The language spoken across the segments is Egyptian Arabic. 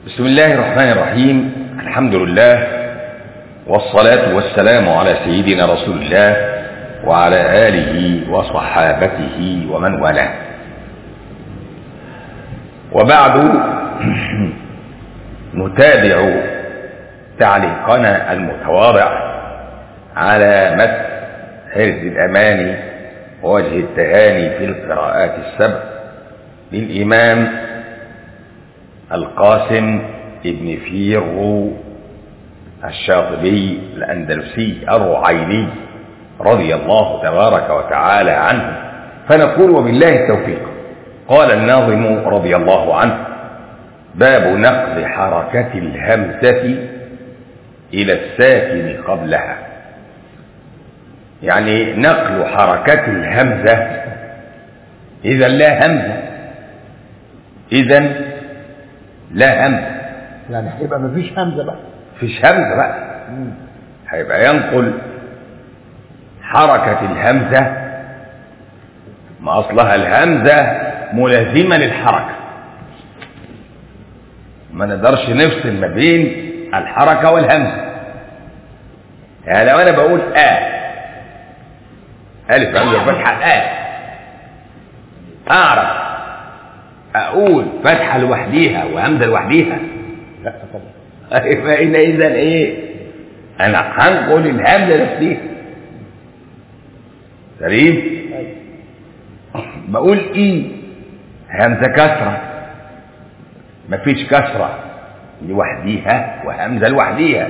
بسم الله الرحمن الرحيم الحمد لله والصلاة والسلام على سيدنا رسول الله وعلى آله وصحابته ومن والاه وبعد نتابع تعليقنا المتواضع على متن حرز الأماني ووجه التهاني في القراءات السبع للإمام القاسم ابن فيرو الشاطبي الأندلسي الرعيني رضي الله تبارك وتعالى عنه فنقول وبالله التوفيق قال الناظم رضي الله عنه باب نقل حركة الهمزة إلى الساكن قبلها يعني نقل حركة الهمزة إذا لا همزة إذا لا همزة يعني هيبقى مفيش همزه بقى فيش همزة بقى هيبقى ينقل حركة الهمزة ما أصلها الهمزة ملازمة للحركة ما نقدرش نفصل ما بين الحركة والهمزة يعني لو أنا بقول آ ألف همزة فتحة آ أعرف أقول فتحة لوحديها وهمزة لوحديها لا طبعا فإن إذا إيه؟ أنا هنقل الهمزة نفسها سليم؟ أيوة. بقول إيه؟ همزة كسرة مفيش كسرة لوحديها وهمزة لوحديها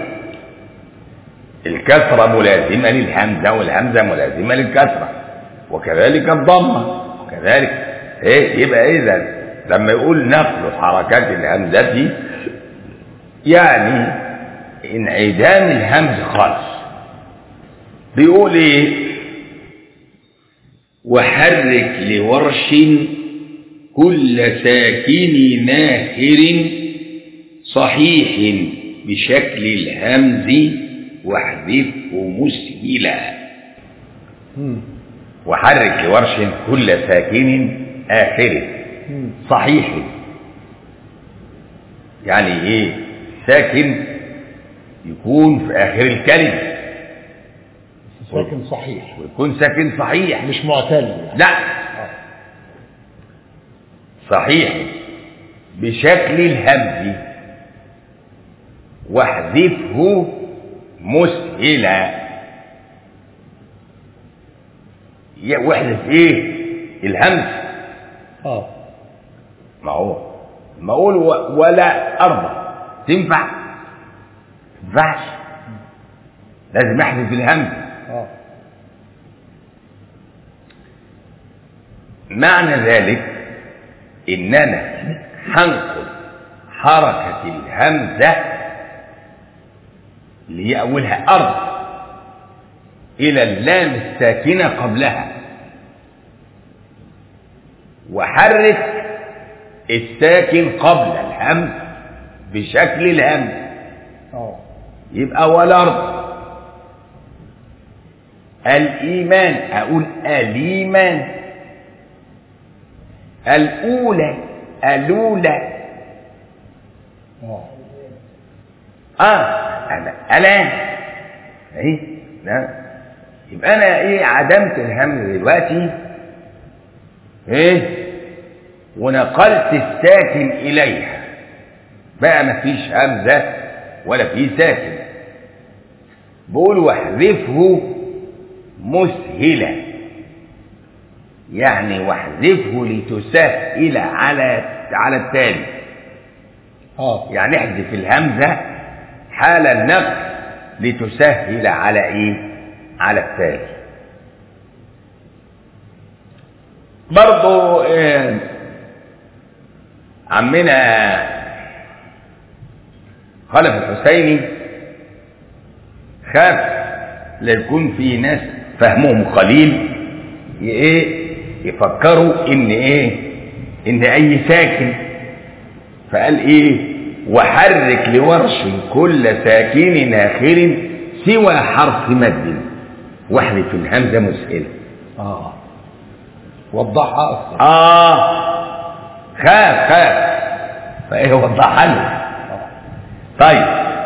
الكسرة ملازمة للهمزة والهمزة ملازمة للكسرة وكذلك الضمة وكذلك إيه يبقى إذا لما يقول نقل حركات الهمزة يعني انعدام الهمز خالص بيقول ايه وحرك لورش كل ساكن ناخر صحيح بشكل الهمز واحذفه مسهلا مم. وحرك لورش كل ساكن آخر مم. صحيح يعني ايه ساكن يكون في اخر الكلمه ساكن صحيح ويكون ساكن صحيح مش معتل يعني. لا صحيح بشكل الهمز واحذفه مسهلا يا- واحذف ايه الهمز اه ما هو ما اقول و- ولا ارضى تنفع تنفعش لازم احذف الهمز اه معنى ذلك اننا هنقل حركة الهمزة اللي هي اولها ارض الى اللام الساكنة قبلها وحرك الساكن قبل الهمز بشكل الهمز اه يبقى والارض الايمان اقول الايمان الاولى الاولى اه اه انا الان ايه لا يبقى انا ايه عدمت الهمز دلوقتي ايه ونقلت الساكن اليها بقى مفيش همزه ولا في ساكن بقول واحذفه مسهلا يعني واحذفه لتسهل على على التالي اه يعني احذف الهمزة حال النقل لتسهل على ايه على التالي برضو إيه عمنا خلف الحسيني خاف ليكون في ناس فهمهم قليل ي- ايه يفكروا ان ايه ان اي ساكن فقال ايه وحرك لورش كل ساكن آخر سوى حرف مد واحذف الهمزة مسهلة اه وضحها اكثر آه خاف خاف فإيه وضحها له طيب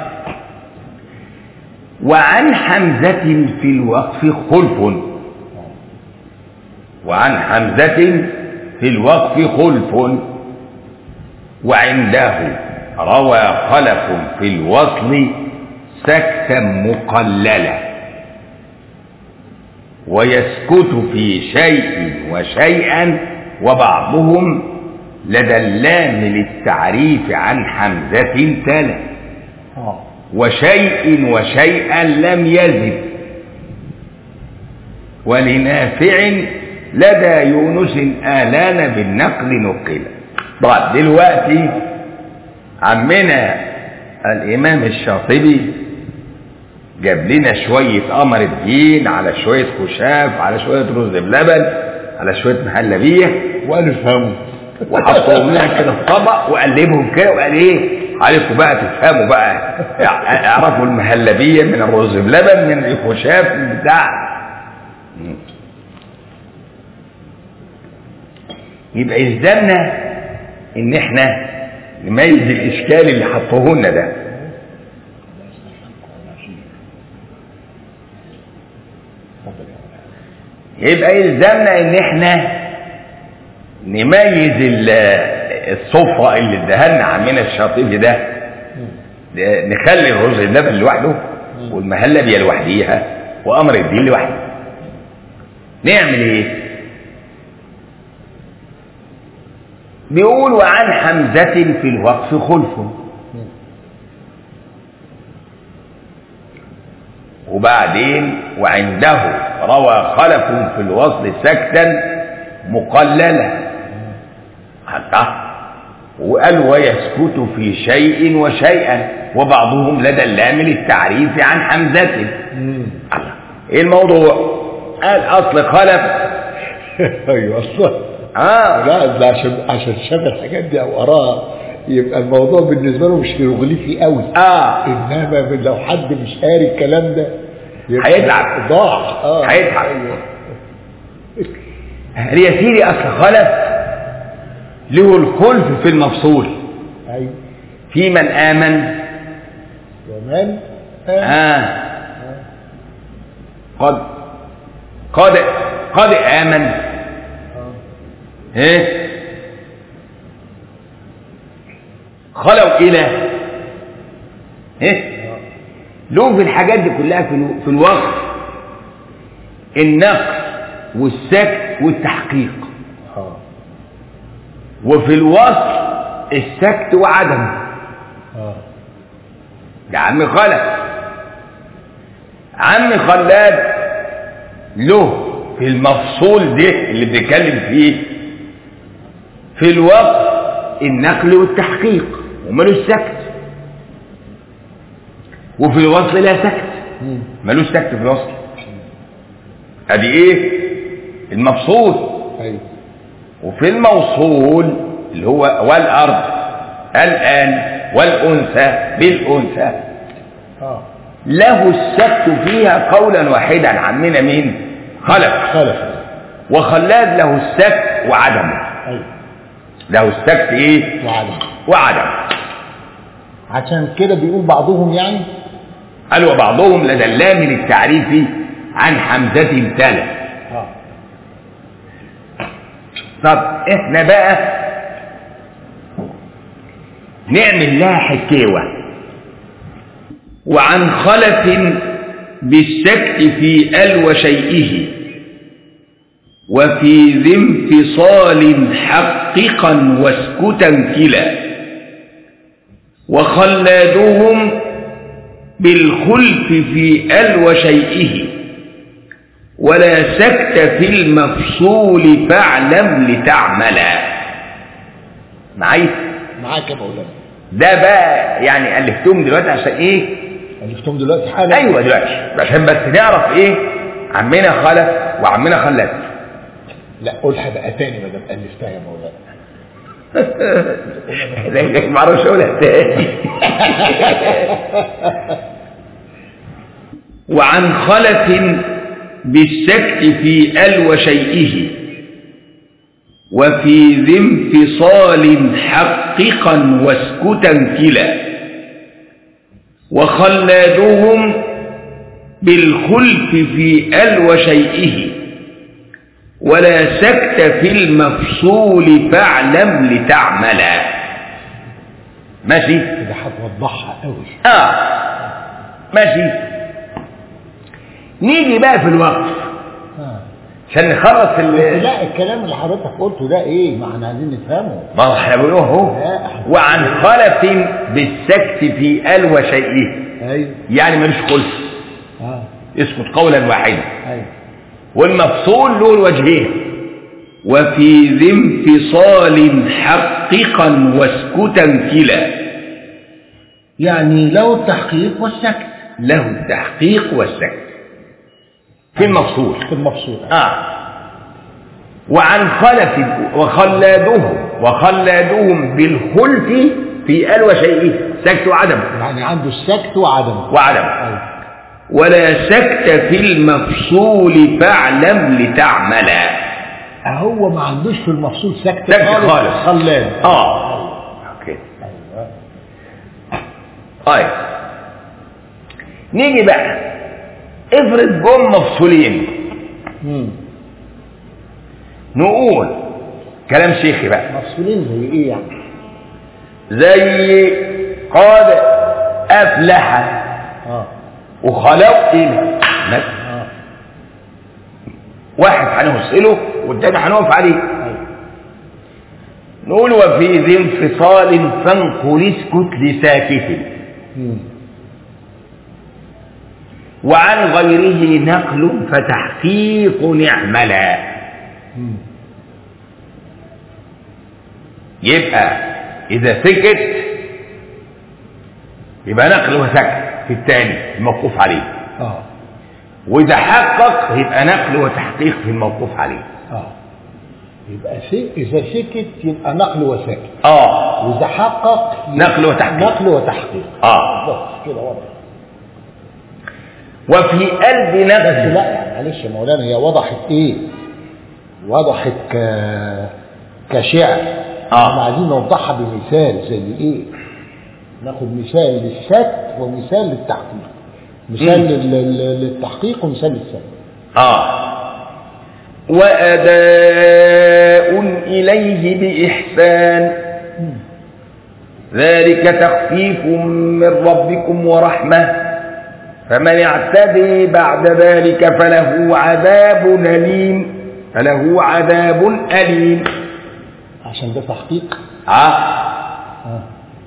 وعن حمزة في الوقف خلف وعن حمزة في الوقف خلف وعنده روى خلف في الوصل سكتا مقللا ويسكت في شيء وشيئا وبعضهم لدى اللام للتعريف عن حمزة تلا اه وشيء وشيئا لم يزد ولنافع لدى يونس آلان بالنقل نقل طيب دلوقتي عمنا الإمام الشاطبي جاب لنا شوية قمر الدين على شوية خشاف على شوية رز بلبن على شوية مهلبية وقالوا افهموا وحطهم لنا كده في طبق وقلبهم كده وقال ايه عليكم بقى تفهموا بقى اعرفوا المهلبيه من الرز بلبن من الخشاف من بتاع يبقى يلزمنا ان احنا نميز الاشكال اللي حطوه لنا ده يبقى يلزمنا ان احنا نميز ال- الصفرة اللي ادهلنا عمنا الشاطبي ده نخلي الرز اللبن لوحده والمهلبية لوحديها وامر الدين لوحده نعمل ايه بيقول وعن حمزة في الوقف خلف وبعدين وعنده روى خلف في الوصل سكتا مقللا حتى وقال ويسكت في شيء وشيئا وبعضهم لدى اللام للتعريف عن حمزة الله ايه الموضوع قال اصل خلف ايوه اصلا اه لا ده عشان عشان شاف الحاجات دي او قراها يبقى الموضوع بالنسبه له مش هيروغليفي قوي اه انما لو حد مش قاري الكلام ده يبقى هيتعب. ضاع اه هيتعب. أيوة. يا سيدي اصل خلف له الخلف في المفصول ايوه في من امن ومن آه. آه قد قد قد آمن آه. إيه خلوا إلى إيه لهم في الحاجات دي كلها في, الو- في الوقت النقص والسكت والتحقيق اه وفي الوصل السكت وعدمه اه ده عم خلف عم خلاد له في المفصول ده اللي بنتكلم فيه في الوقت النقل والتحقيق ومالوش سكت وفي الوصل لا سكت مم. مالوش سكت في الوصل ادي ايه المفصول ايوه وفي الموصول اللي هو والارض الان والانثى بالانثى اه له السكت فيها قولا واحدا عمنا مين خلف خلف وخلاد له السكت وعدمه ايوه له السكت ايه وعدم وعدم عشان كده بيقول بعضهم يعني قال وبعضهم لدى اللام للتعريف عن حمزة تلا اه طب احنا بقى نعمل لها حكاوة وعن خلف بالسكت في ال وشيئه وفي ذي انفصال حققا واسكتا كلا وخلادهم بالخلف في ال وشيئه ولا سكت في المفصول فاعلم لتعملا معايا معاك يا مولانا ده بقى يعني الفتهم دلوقتي عشان ايه عرفتهم دلوقتي حالا ايوه دلوقتي عشان بس نعرف ايه عمنا خلف وعمنا خلف لا قولها بقى تاني ما دام الفتها يا مولانا زي ما اعرفش اقولها تاني وعن خلف بالسكت في ال وشيئه وفي ذي انفصال حققا واسكتا كلا وخلادهم بالخلف في ال وشيئه ولا سكت في المفصول فاعلم لتعملا ماشي كده هتوضحها قوي اه ماشي نيجي بقى في الوقف آه. عشان نخلص ال لا الكلام اللي حضرتك قلته ده ايه ما احنا عايزين نفهمه ما هو احنا بنقول اهو لا. وعن خلف بالسكت في ال وشيئه ايوه يعني ملوش خلف اه يسكت قولا واحدا ايوه والمفصول له الوجهين وفي ذي انفصال حققا واسكتا كلا يعني لو التحقيق والسكت له التحقيق والسكت في المفصول في المفصول آه وعن خلف وخلادهم وخلادهم بالخلف في ال وشيئه سكت وعدم يعني عنده السكت وعدمه وعدم ايوه ولا سكت في المفصول فاعلم لتعملا هو ما عندوش في المفصول سكت سكت خالص. خلاد اه اوكي ايوه طيب نيجي بقى افرض جم مفصولين مم. نقول كلام شيخي بقى مفصولين زي ايه يعني زي قاد افلح اه وخلوا الى مثلا اه واحد هنوصله والتاني هنقف عليه ايوه نقول وفي ذي انفصال فانقل اسكت لساكت مم. وعن غيره نقل فتحقيق نعملا مم. يبقى إذا سكت يبقى نقل وسكت في الثاني الموقوف عليه اه وإذا حقق يبقى نقل وتحقيق في الموقوف عليه اه يبقى سي... اذا سكت يبقى نقل وسكت آه واذا حقق يبقى نقل وتحقيق. نقل وتحقيق آه بس كده واضح وفي قلب بس نقل لا يعني معلش يا مولانا هي وضحت ايه وضحت ك كشعر آه. احنا عايزين نوضحها بمثال زي ايه ناخد مثال للسكت ومثال للتحقيق مثال مم. لل- لل- للتحقيق ومثال للسكت آه وأداء إليه بإحسان ذلك تخفيف من ربكم ورحمة فمن اعتدي بعد ذلك فله عذاب أليم فله عذاب أليم عشان ده تحقيق آه. آه.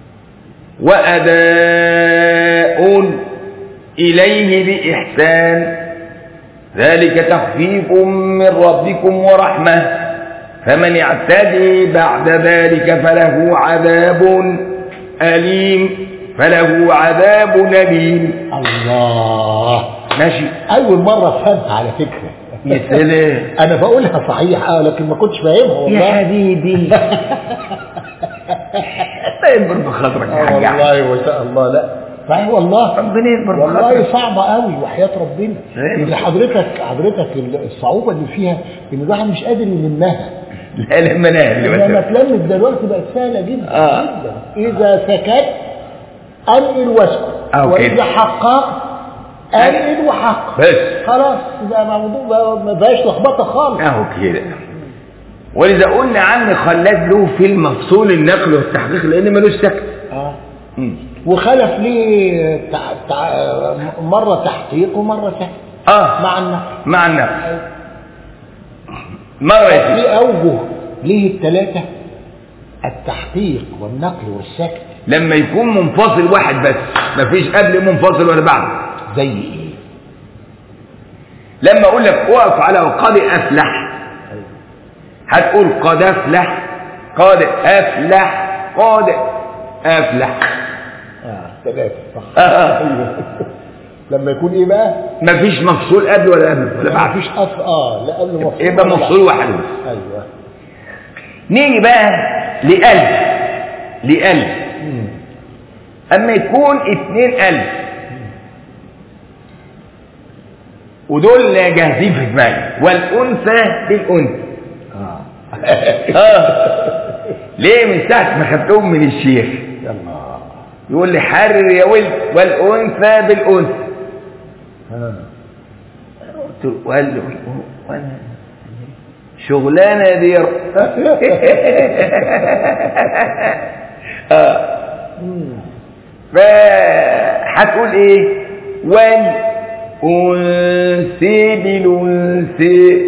وأداء إليه بإحسان ذلك تخفيف من ربكم ورحمة فمن اعتدي بعد ذلك فله عذاب أليم فله عذاب أليم الله ماشي اول مره افهمها على فكره يا سلام انا بقولها صحيح اه لكن ما كنتش فاهمها يا والله حبيبي الله يكبر بخاطرك يا آه حاج أحمد. والله وشاء الله لا صحيح والله ربنا يكبر والله بخاطرك صعبة قوي وحياة ربنا إيه؟ اللي حضرتك حضرتك الصعوبة اللي فيها ان الواحد مش قادر يلمها لا لا مناهل لما مثلا اتلمت دلوقتي بقت سهلة جدا آه. جدا إذا سكت أنقل واسكت آه، أوكي. وإذا حققت أنقل وحقق بس خلاص يبقى موضوع بقى ما فيهاش لخبطة خالص اهو كده ولذا قلنا عم خلاد له في المفصول النقل والتحقيق لان ملوش سكت اه مم. وخلف ليه تع... تع... مرة تحقيق ومرة سكت اه مع النقل مع النقل مرة يا سيدي. في أوجه ليه الثلاثة التحقيق والنقل والسكت لما يكون منفصل واحد بس مفيش قبل منفصل ولا بعد زي ايه؟ لما اقول لك اقف على قد افلح هتقول قد افلح قد افلح قد افلح اه ثلاثة صح آه. أيوه. لما يكون ايه بقى؟ مفيش مفصول قبل ولا قبل ولا ما بعد فيش أف... اه لا قبل مفصول يبقى ولا بعد. مفصول واحد بس ايوه نيجي بقى لألف لألف مم. أما يكون اتنين ألف ودول جاهزين في دماغي والأنثى بالأنثى اه آه. ليه من ساعة ما خدتهم من الشيخ يلا يقول لي حرر يا ولد والانثى بالانثى ها قلت له وقال له وانا شغلانه دي يا رب. آه. فهتقول ايه والانثى بالانثى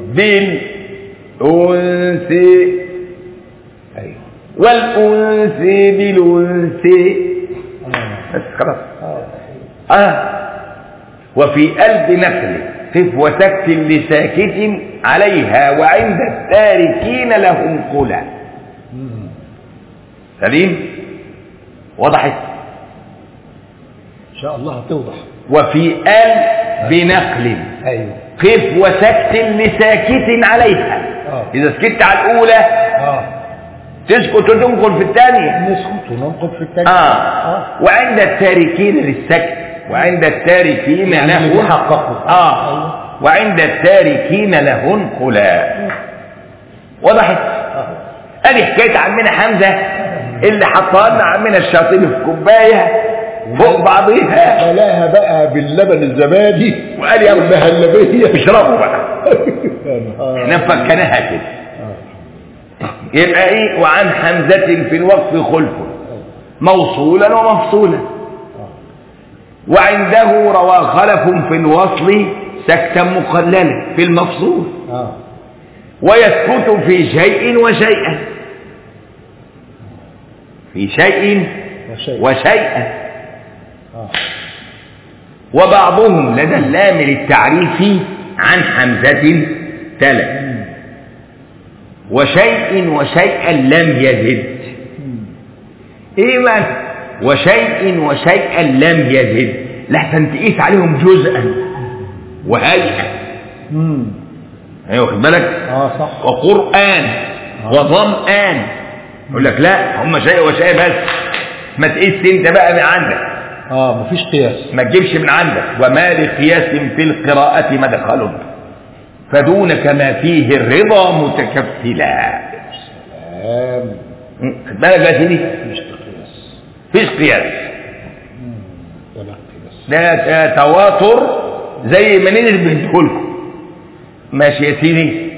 بالانثى ايوه والانثى بالانثى آه. بس خلاص آه. آه وفي قلب نخل قف وسكت لساكت عليها وعند التاركين لهم قلى مم. سليم وضحت ان شاء الله هتوضح وفي قلب نخل ايوه قف وسكت لساكت عليها اه إذا سكت على الأولى اه تسكت وتنقل في الثانية نسكت وننقض في الثاني آه وعند التاركين للسكت وعند التاركين يعني اللي له بيحققوا. آه أيوة. وعند التاركين لهن قلا وضحت آه. ادي حكايه عمنا حمزه اللي حطها لنا عمنا الشاطبي في كوبايه فوق بعضيها بلاها بقى باللبن الزبادي وقال يا والمهلبية اشربوا بقى آه. احنا فكناها كده آه. يبقى ايه وعن حمزه في الوقف خلف موصولا ومفصولا آه. وعنده روى خلف في الوصل سكتا مقللا في المفصول آه. ويسكت في شيء وشيئا في شيء وشيء وشيئا آه. وبعضهم لدى اللام للتعريف عن حمزة تلا مم. وشيء وشيئا لم يزد مم. ايه بقى وشيء وشيئا لم يزد لحسن تقيس عليهم جزءا وهيئة مم. ايوه واخد بالك اه صح وقرآن وظمآن يقول لك لا هم شيء وشيء بس ما تقيس انت بقى من عندك اه مفيش قياس ما تجيبش من عندك وما لقياس في القراءة مدخل فدونك ما فيه الرضا متكفلا سلام خد بالك يا سيدي مفيش قياس فيش قياس مم. تلقي بس ده ده تواتر زي ما ننزل بندخلكم ماشي يا سيدي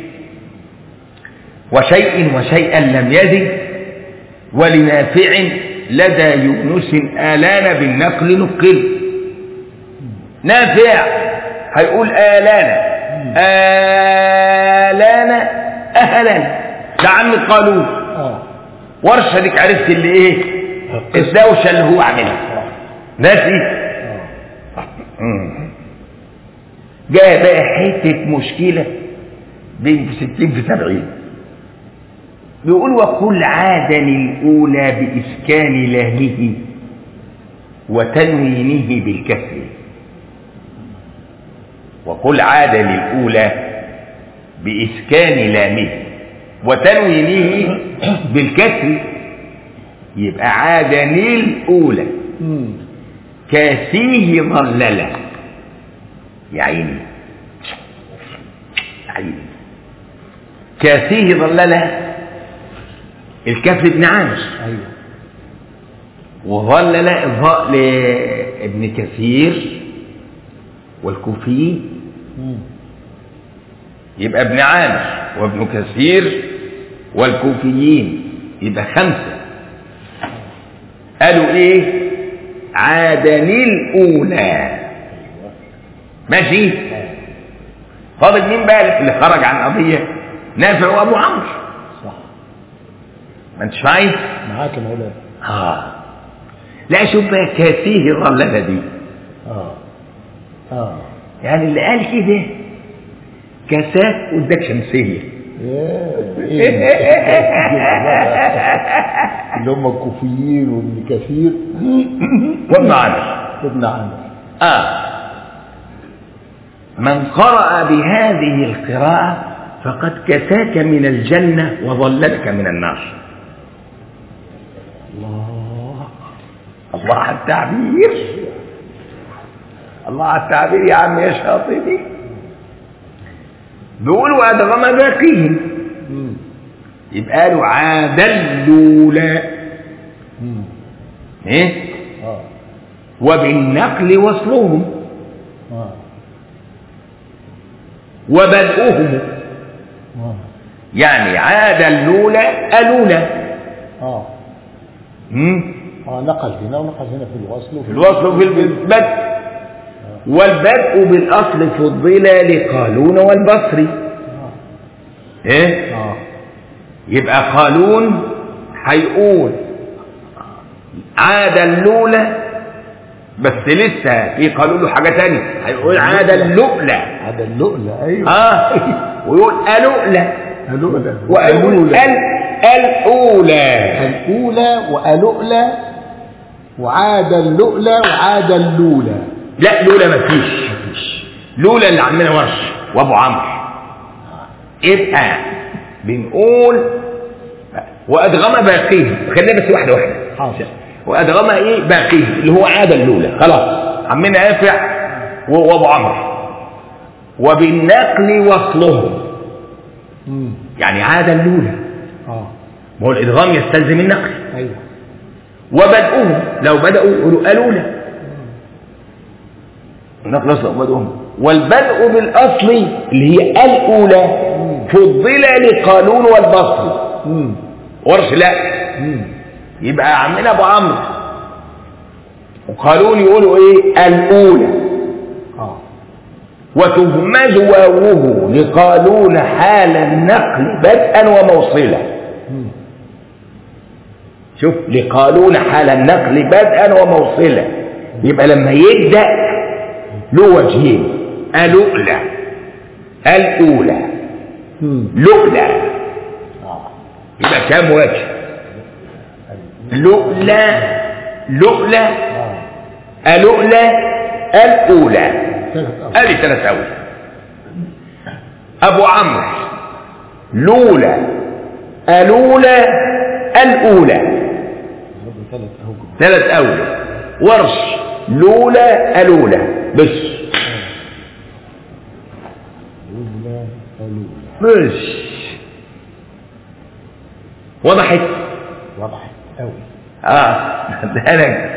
وشيء وشيئا لم يزد ولنافع لدى يونس آلان بالنقل نقل نافع هيقول آلان آلان أهلا ده عم قالوا اه ورشة ديك عرفت اللي ايه الدوشة اللي هو عاملها ناسي اه جاء بقى حتة مشكلة بين في ستين في سبعين بيقول وكل عادا الأولى بإسكان لامه وتنوينه بالكسر وكل عادا الأولى بإسكان لامه وتنوينه بالكسر يبقى عادا الأولى مم. كاسيه ظللا يا عيني يا عيني كاسيه ظللا الكف ابن عامر ايوه وظلل الظاء لابن كثير والكوفي مم. يبقى ابن عامر وابن كثير والكوفيين يبقى خمسة قالوا ايه عادني الأولى ماشي آه. فاضل مين بقى اللي خرج عن قضية نافع وابو عمرو صح ما انتش عايز معاك يا مولانا اه لا شوف بقى كاسيه الرملة دي اه اه يعني اللي قال كده كاسات قدامك شمسية ياه، ايه اللي هم الكوفيين وابن كثير وابن عامر وابن عامر آه من قرأ بهذه القراءة فقد كساك من الجنة وظللك من النار الله الله على التعبير الله على التعبير يا عم يا شاطبي بيقولوا أدغم باقيهم مم. يبقى له عاد الأولى مم. ايه اه وبالنقل وصلهم اه وبدؤهم اه يعني عاد اللولى ألولى اه مم؟ اه نقل هنا ونقل هنا في الوصل وفي في الوصل وفي البدء والبدء بالأصل فضل لقالون والبصري اه إيه؟ اه يبقى قالون هيقول عاد اللولى بس لسه في قالون له حاجة تانية هيقول عاد اللؤلة هذا اللؤلؤ ايوه اه ويقول ألؤلة اللؤلؤ ويقول ال الأولى الأولى وألؤلى وعاد اللؤلى وعاد اللولى لا لولا مفيش لولا اللي عمنا ورش وابو عمرو يبقى بنقول وادغم باقيه خلينا بس واحده واحده حاضر وادغم ايه باقيه اللي هو عاد الاولى خلاص عمنا نافع و- وابو عمرو وبالنقل وصله امم يعني عاد الاولى اه ما هو الادغام يستلزم النقل ايوه وبدؤهم لو بدأوا يقولوا الأولى النقل أصلا وبدؤهم والبدء بالأصل اللي هي الأولى فضل لقالون والبصري امم ورش لا امم يبقى عمنا أبو عمرو وقالون يقولوا إيه الأولى اه وتهمز واوه لقالون حال النقل بدءا وموصلا امم شوف لقالون حال النقل بدءا وموصلا يبقى لما يبدأ له وجهين الأولى الأولى امم لؤلى اه يبقى كام وجه لؤلى لؤلى اه الأولى الأولى ثلاث أوجه ادي ثلاث أول أبو عمرو لولا الأولى الأولى برضه ثلاث أوجه ثلاث أولى ورش لولا ألولى بس أولى ألولى بس وضحت وضحت أوي اه ده انا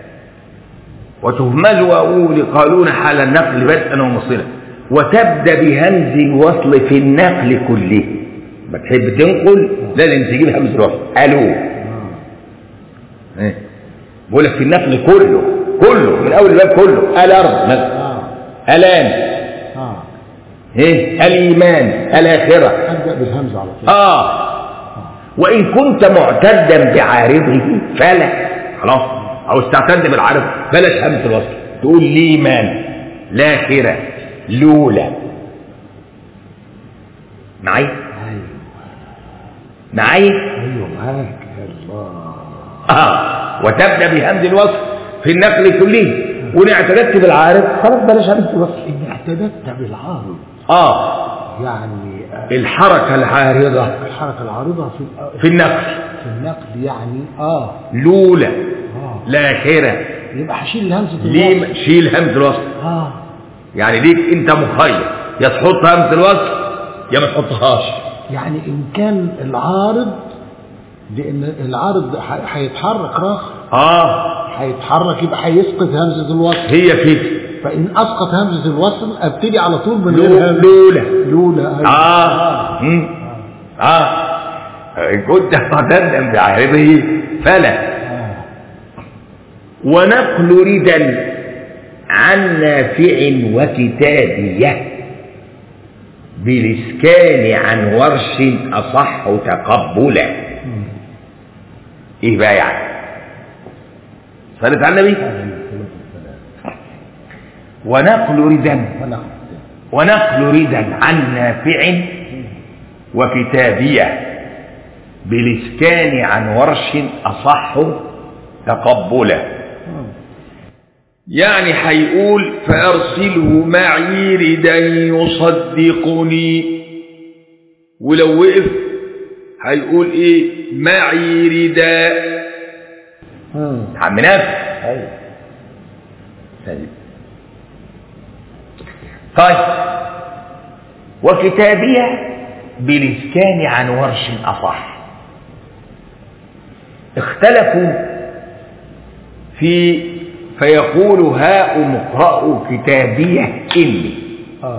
وتهمز واقول قالون حال النقل بدءا ومصيلا وتبدا بهمز الوصل في النقل كله ما تحب تنقل لازم تجيب همز الوصل الو اه إيه؟ بقول لك في النقل كله كله من اول الباب كله الارض مثلا اه الان اه ايه الايمان الاخره أبدأ بالهمزة على طول اه وان كنت معتدا بعارضه فلا خلاص او استعتد بالعارض بلاش همزه الوصل تقول ليمان لاخره لولا معي أيوه معي أيوه معاك يا الله اه وتبدا بهمز الوصل في النقل كله وان اعتددت بالعارض خلاص بلاش همزه الوصل إن اعتددت بالعارض اه يعني آه، الحركه العارضه الحركة العارضة في في النقل في النقل يعني اه لولا اه لاخره يبقى هشيل همزة الوصل ليه شيل همزه الوصل اه يعني ليك انت مخير يا تحط همزه الوصل يا ما تحطهاش يعني إن كان العارض لأن العارض ح- هيتحرك راخ اه هيتحرك يبقى هيسقط همزة الوصل هي كده فإن أسقط همزة الوصل أبتدي على طول من لو- غير همزة لولا لولا أيوة. اه مم. اه إن كنت معتدا بعارضه فلا آه. ونقل ردا عن نافع وكتابية بالإسكان عن ورش أصح تقبلا مم. إيه بقى يعني صلت على النبي عليه الصلاة والسلام. ونقل ردا ونقل ونقل ردا عن نافع وكتابية بالإسكان عن ورش أصح تقبلا مم. يعني هيقول فأرسله معي ردا يصدقني ولو وقف هيقول ايه معي رداء مم. عم نافع أيوة طيب طيب وكتابية بالإسكان عن ورش أصح اختلفوا في في فيقول هاؤم اقرأوا كتابيه إني اه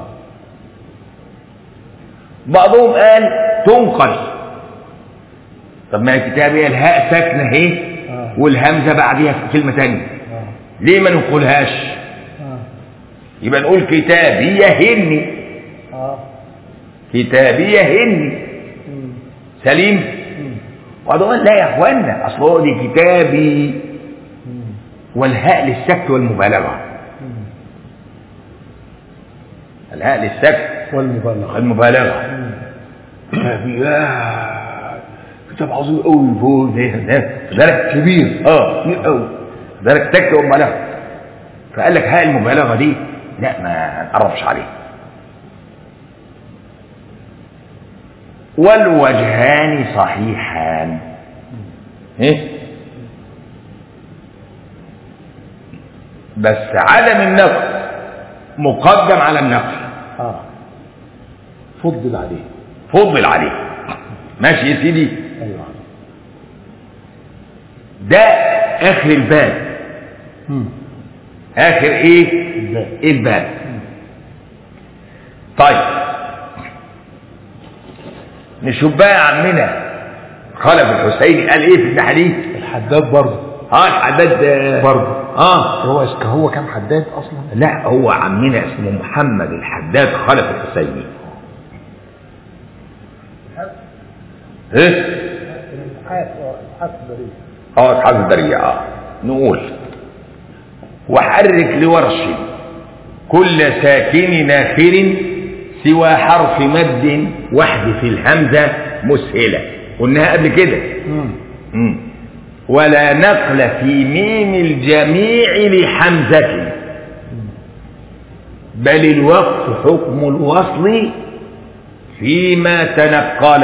بعضهم قال تنقل طب ما كتابيه الهاء ساكنة اهي آه. والهمزة بعديها في كلمة تانية اه ليه ما نقولهاش اه يبقى نقول كتابيه هني اه كتابيه هني مم. سليم مم. بعضهم قال لا يا اخوانا اصل هو دي كتابي مم. والهاء للسكت والمبالغة مم. الهاء للسكت والمبالغة والمبالغة مم. كتابي يا كتاب عظيم قوي فوق ده ده كبير اه كبير قوي ده سكت ومبالغة فقال لك هاء المبالغة دي لا ما نقربش عليه والوجهان صحيحان ايه بس عدم النقل مقدم على النقل اه فضل عليه فضل عليه ماشي يا سيدي ايوه ده اخر الباب مم. اخر ايه الباب الباب طيب نشوف بقى يا عمنا خلف الحسيني قال ايه في التحديث الحداد برضه اه الحداد آه، برضه اه هو اسك- هو كان حداد اصلا لا هو عمنا اسمه محمد الحداد خلف الحسيني ايه اه اصحاب البرية اه نقول وحرك لورش كل ساكن ناخر سوى حرف مد واحذف الهمزة مسهلة قلناها قبل كده مم. مم. ولا نقل في ميم الجميع لحمزة بل الوقف حكم الوصل فيما تنقل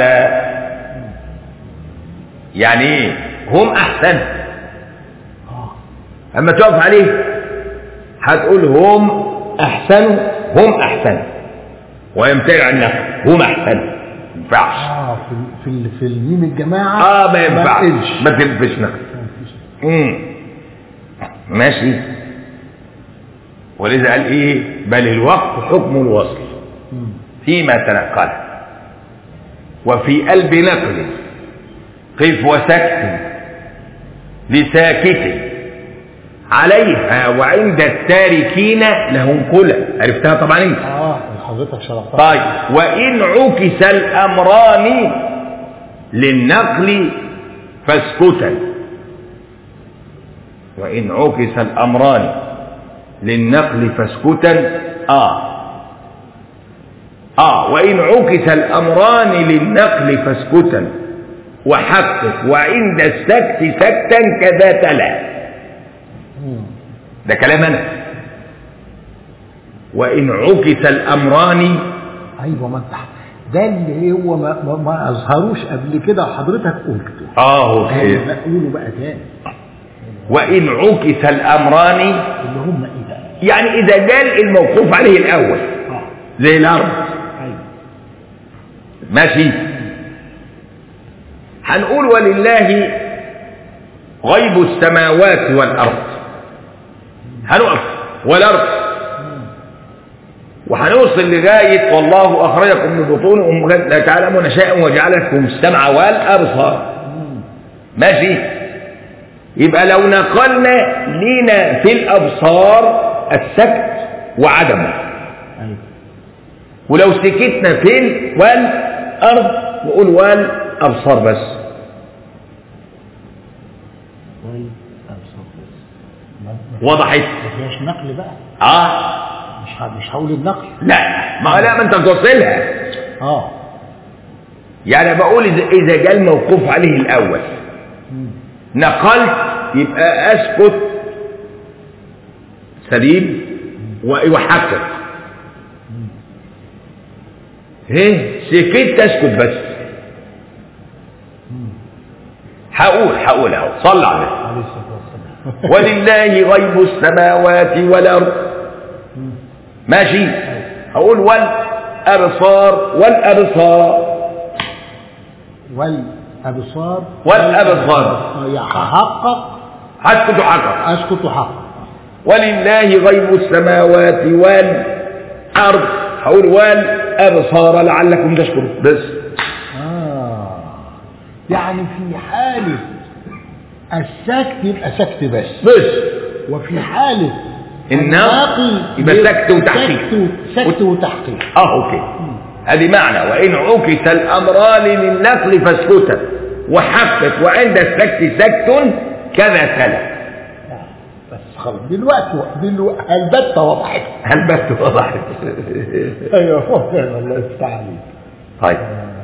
يعني ايه هم احسن اه اما تقف عليه هتقول هم احسن هم احسن ويمتنع النقل هم احسن ما ينفعش اه في ال- في ال- في الميم الجماعه اه ما ينفعش تقلش. ما تلبش نقل ما فيش. امم ماشي ولذا قال ايه بل الوقف حكم الوصل مم. فيما تنقل وفي قلب نقل قف وسكت لساكت عليها وعند التاركين لهم كلى عرفتها طبعا انت اه حضرتك شرحتها طيب وإن عكس الأمران للنقل فاسكتا وإن عكس الأمران للنقل فاسكتا آه آه وإن عكس الأمران للنقل فاسكتا وحقق وعند السكت سكتا كذا تلا مم. ده كلام أنا وإن عكس الأمران ايوه ما انت ده اللي هو ما, ما, ما اظهروش قبل كده وحضرتك قلته آه ايوه أوكي. بقى قولوا بقى تاني وإن عكس الأمران اللي هم ايه بقى يعني إذا جال الموقوف عليه الأول اه زي الأرض ايوه ماشي هنقول ولله غيب السماوات والأرض هنقف والأرض وهنوصل لغاية والله أخرجكم من بطون أمهاتكم لا تعلمون شيئا وجعل لكم السمع والأبصار مم. ماشي يبقى لو نقلنا لينا في الأبصار السكت وعدمه ايوه ولو سكتنا في ال والأرض نقول والأبصار بس طيب أبصر بس. ما- ما- وضحت ما فيهاش نقل بقى اه مش ه- مش هقول النقل لا ما لا ما انت بتوصلها اه يعني بقول اذا اذا جاء الموقوف عليه الاول مم. نقلت يبقى اسكت سليم و- وحقق ايه سكت اسكت بس مم. هقول هقول اهو صلى عليه عليه الصلاه والسلام ولله غيب السماوات والارض مم. ماشي هقول والابصار والابصار والابصار والأبصار. يحقق هسكت حقا اسكت حقا ولله غيب السماوات والأرض هقول والأبصار لعلكم تشكرون بس آه. يعني في حالة السكت يبقى سكت بس بس وفي حالة النقل يبقى سكت وتحقيق. سكت, سكت وتحقيق اه اوكي ادي معنى وان عكس الامران للنقل فاسكتا وحقق وعند السكت سكت كذا تلا بس خلاص دلوقتي دلوقتي البتة وضحت هل بس وضحت ايوه الله يفتح عليك طيب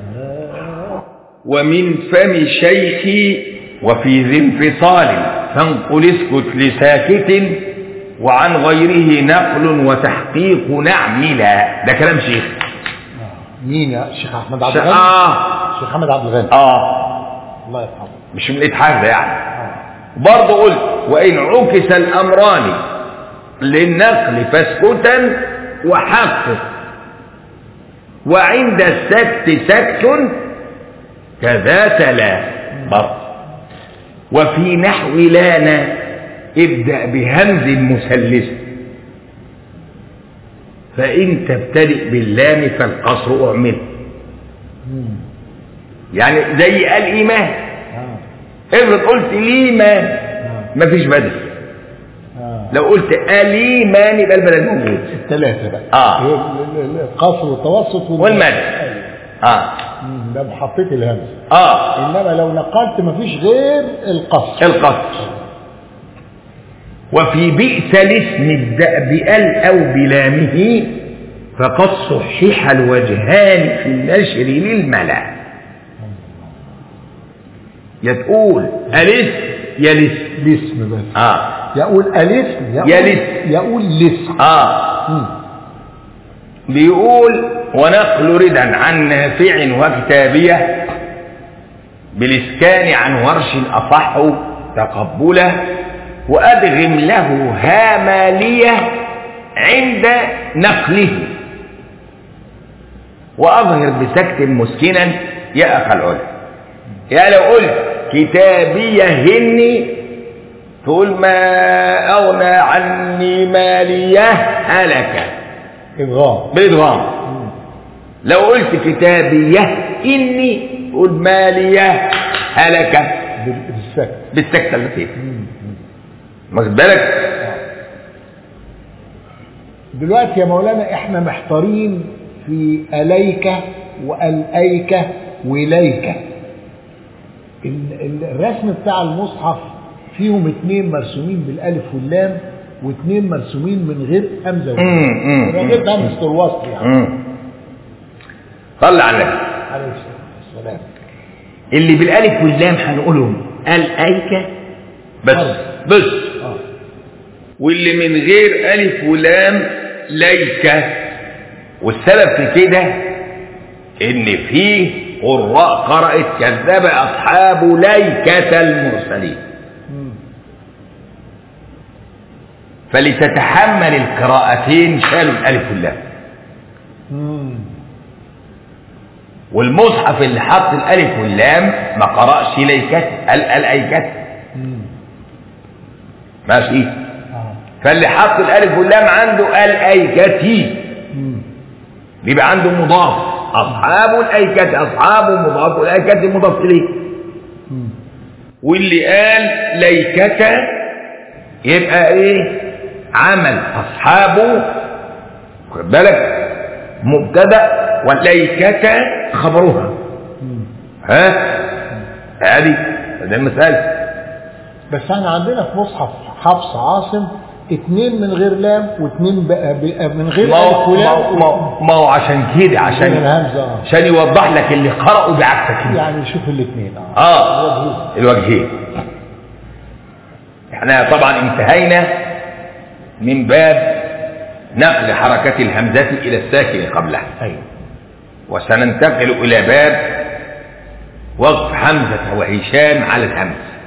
ومن فم شيخي وفي ذي انفصال فانقل اسكت لساكت وعن غيره نقل وتحقيق نعم لا ده كلام شيخ مين يا شيخ احمد عبد ش- الغني اه شيخ احمد عبد الغني اه الله يرحمه مش من الاتحاد ده يعني آه. برضه قلت وإن عكس الأمران للنقل فاسكتا وحقق وعند السكت سكت كذا تلا برضه وفي نحو لانا ابدأ بهمز مثلث فإن تبتدئ باللام فالقصر أعمل مم. يعني زي الإيمان آه. افرض قلت ليمان مفيش بدل آه. لو قلت اليمان يبقى البلد موجود الثلاثة بقى آه. ال- ال- ال- القصر والتوسط وال- والمد. أيوة. اه مم، ده محطيت الهمزة اه انما لو نقلت مفيش غير القصر القصر وفي بئس الاسم ابدأ بأل أو بلامه فقد صحح الوجهان في النشر للملا يا تقول الاسم يا الاسم الاسم بس اه يقول الاسم يقول يا الاسم. يقول الاسم اه مم. بيقول ونقل ردا عن نافع وكتابية بالإسكان عن ورش أصح تقبله وأدغم له هامالية عند نقله وأظهر بسكت مسكنا يا أخ العلا يا لو قلت كتابية هني تقول ما أغنى عني مالية هلك ادغام بالإدغام مم. لو قلت كتابية إني قل مالية هلك بال- بالسكت بالسكتة اللي فيها مم. مم. واخد بالك دلوقتي يا مولانا احنا محتارين في اليك واليك وليك ال- ال- الرسم بتاع المصحف فيهم اتنين مرسومين بالالف واللام واتنين مرسومين من غير همزه مم، مم، من مم. غير همزه الوصل يعني مم. صلى على النبي عليه الصلاه والسلام اللي بالالف واللام هنقولهم الايكة بس فرض. بس اه واللي من غير الف ولام ليكة والسبب في كده ان فيه قراء قرأت كذب اصحاب ليكة المرسلين مم. فلتتحمل القراءتين شالوا الالف واللام مم. والمصحف اللي حط الالف واللام ما قرأش ليكة قال الايكة مم. ماشي اه فاللي حط الالف واللام عنده الايكتي مم. بيبقى عنده مضاف اصحاب الايكة اصحاب مضاف والايكة مضاف اليه مم. واللي قال ليكة يبقى ايه عمل اصحابه خد بالك مبتدا والليكة خبرها مم. ها ادي ده المثال بس احنا عندنا في مصحف حفص عاصم اتنين من غير لام واتنين بقى بقى من غير ما الف هو ولام ما هو- ما هو- ما هو عشان كده من عشان الهمزه اه عشان يوضح لك اللي قرأوا بعكسك كده. يعني شوف الاثنين اه اه وجهه. الوجهين احنا طبعا انتهينا من باب نقل حركة الهمزة إلى الساكن قبلها ايوه وسننتقل إلى باب وقف حمزة وهشام على الهمز